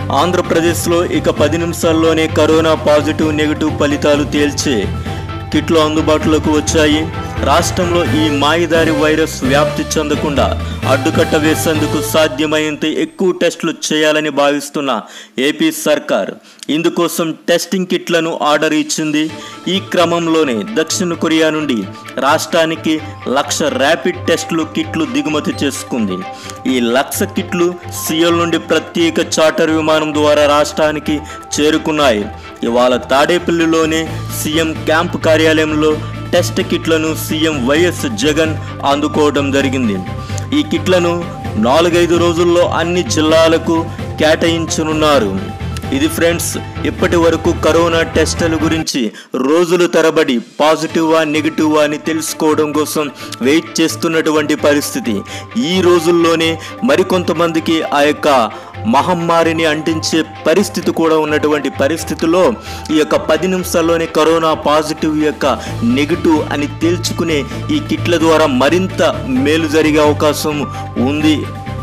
ఆంధ్రప్రదేశ్లో ఇక పది నిమిషాల్లోనే కరోనా పాజిటివ్ నెగిటివ్ ఫలితాలు తేల్చే కిట్లు అందుబాటులోకి వచ్చాయి రాష్ట్రంలో ఈ మాయదారి వైరస్ వ్యాప్తి చెందకుండా అడ్డుకట్ట వేసేందుకు సాధ్యమైనంత ఎక్కువ టెస్టులు చేయాలని భావిస్తున్న ఏపీ సర్కార్ ఇందుకోసం టెస్టింగ్ కిట్లను ఆర్డర్ ఇచ్చింది ఈ క్రమంలోనే దక్షిణ కొరియా నుండి రాష్ట్రానికి లక్ష ర్యాపిడ్ టెస్టులు కిట్లు దిగుమతి చేసుకుంది ఈ లక్ష కిట్లు సియోల్ నుండి ప్రత్యేక చార్టర్ విమానం ద్వారా రాష్ట్రానికి చేరుకున్నాయి ఇవాళ తాడేపల్లిలోనే సీఎం క్యాంప్ కార్యాలయంలో టెస్ట్ కిట్లను సీఎం వైఎస్ జగన్ అందుకోవడం జరిగింది ఈ కిట్లను నాలుగైదు రోజుల్లో అన్ని జిల్లాలకు కేటాయించనున్నారు ఇది ఫ్రెండ్స్ ఇప్పటి వరకు కరోనా టెస్టుల గురించి రోజులు తరబడి పాజిటివా నెగిటివా అని తెలుసుకోవడం కోసం వెయిట్ చేస్తున్నటువంటి పరిస్థితి ఈ రోజుల్లోనే మరికొంతమందికి ఆ యొక్క మహమ్మారిని అంటించే పరిస్థితి కూడా ఉన్నటువంటి పరిస్థితిలో ఈ యొక్క పది నిమిషాల్లోనే కరోనా పాజిటివ్ యొక్క నెగిటివ్ అని తేల్చుకునే ఈ కిట్ల ద్వారా మరింత మేలు జరిగే అవకాశం ఉంది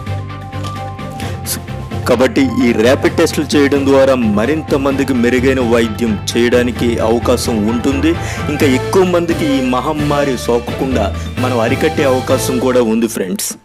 కాబట్టి ఈ ర్యాపిడ్ టెస్టులు చేయడం ద్వారా మరింత మందికి మెరుగైన వైద్యం చేయడానికి అవకాశం ఉంటుంది ఇంకా ఎక్కువ మందికి ఈ మహమ్మారి సోకకుండా మనం అరికట్టే అవకాశం కూడా ఉంది ఫ్రెండ్స్